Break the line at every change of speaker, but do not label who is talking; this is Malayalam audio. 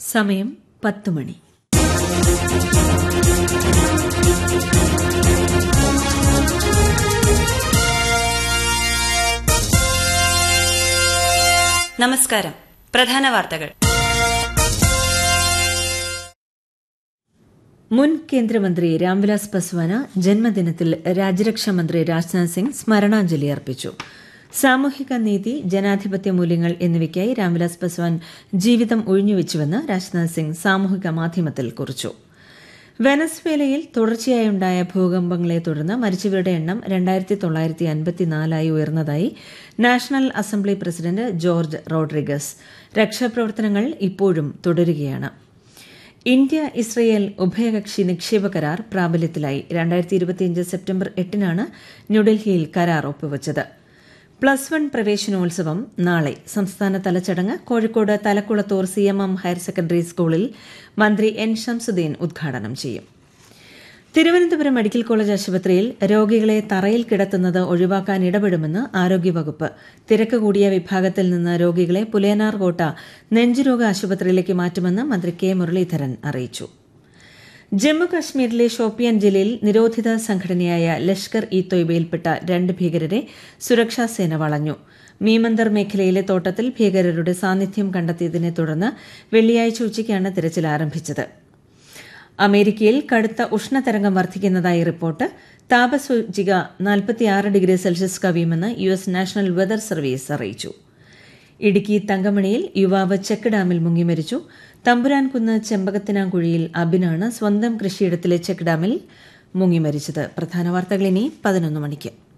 സമയം പത്ത് മണി
നമസ്കാരം പ്രധാന വാർത്തകൾ
മുൻ കേന്ദ്രമന്ത്രി രാംവിലാസ് പസ്വാന ജന്മദിനത്തിൽ രാജ്യരക്ഷാ മന്ത്രി രാജ്നാഥ് സിംഗ് സ്മരണാഞ്ജലി അർപ്പിച്ചു സാമൂഹിക നീതി ജനാധിപത്യ മൂല്യങ്ങൾ എന്നിവയ്ക്കായി രാംവിലാസ് പസ്വാൻ ജീവിതം ഒഴിഞ്ഞുവെച്ചുവെന്ന് രാജ്നാഥ് സിംഗ് സാമൂഹിക മാധ്യമത്തിൽ കുറിച്ചു വെനസ്വേലയിൽ തുടർച്ചയായുണ്ടായ ഭൂകമ്പങ്ങളെ തുടർന്ന് മരിച്ചവരുടെ എണ്ണം രണ്ടായിരത്തി തൊള്ളായിരത്തി അൻപത്തിനാലായി ഉയർന്നതായി national assembly president Jorge Rodriguez രക്ഷാപ്രവർത്തനങ്ങൾ ഇപ്പോഴും തുടരുകയാണ് ഇന്ത്യ ഇസ്രയേൽ ഉഭയകക്ഷി നിക്ഷേപ കരാർ പ്രാബല്യത്തിലായി രണ്ടായിരത്തി ഇരുപത്തിയഞ്ച് സെപ്റ്റംബർ എട്ടിനാണ് ന്യൂഡൽഹിയിൽ കരാർ ഒപ്പുവച്ചത് പ്ലസ് വൺ പ്രവേശനോത്സവം നാളെ സംസ്ഥാനതല ചടങ്ങ് Kozhikode Thalakkulathur C M M higher secondary സ്കൂളിൽ മന്ത്രി എൻ ഷംസുദ്ദീൻ ഉദ്ഘാടനം ചെയ്യും തിരുവനന്തപുരം മെഡിക്കൽ കോളേജ് ആശുപത്രിയിൽ രോഗികളെ തറയിൽ കിടത്തുന്നത് ഒഴിവാക്കാൻ ഇടപെടുമെന്ന് ആരോഗ്യവകുപ്പ് തിരക്ക് കൂടിയ വിഭാഗത്തിൽ നിന്ന് രോഗികളെ പുലേനാർകോട്ട നെഞ്ചുരോഗ ആശുപത്രിയിലേക്ക് മാറ്റുമെന്ന് മന്ത്രി കെ മുരളീധരൻ അറിയിച്ചു ജമ്മു കശ്മീരിലെ ഷോപ്പിയാൻ ജില്ലയിൽ നിരോധിത സംഘടനയായ ലഷ്കർ ഇ തൊയ്ബയിൽപ്പെട്ട രണ്ട് ഭീകരരെ സുരക്ഷാസേന വളഞ്ഞു മീമന്ദർ മേഖലയിലെ തോട്ടത്തിൽ ഭീകരരുടെ സാന്നിധ്യം കണ്ടെത്തിയതിനെ തുടർന്ന് വെള്ളിയാഴ്ച ഉച്ചയ്ക്കാണ് തിരച്ചിൽ ആരംഭിച്ചത് അമേരിക്കയിൽ കടുത്ത ഉഷ്ണതരംഗം വർദ്ധിക്കുന്നതായി റിപ്പോർട്ട് താപസൂചിക നാൽപ്പത്തിയാറ് ഡിഗ്രി സെൽഷ്യസ് കവിയുമെന്ന് U S national weather service അറിയിച്ചു ഇടുക്കി തങ്കമണിയിൽ യുവാവ് ചെക്ക് ഡാമിൽ മുങ്ങി മരിച്ചു തമ്പുരാൻകുന്ന് ചെമ്പകത്തിനാങ്കുഴിയിൽ അബിനാണ് സ്വന്തം കൃഷിയിടത്തിലെ ചെക്ക് ഡാമിൽ മുങ്ങി മരിച്ചത് പ്രധാന വാർത്തകൾ ഇനി പതിനൊന്ന് മണിക്ക്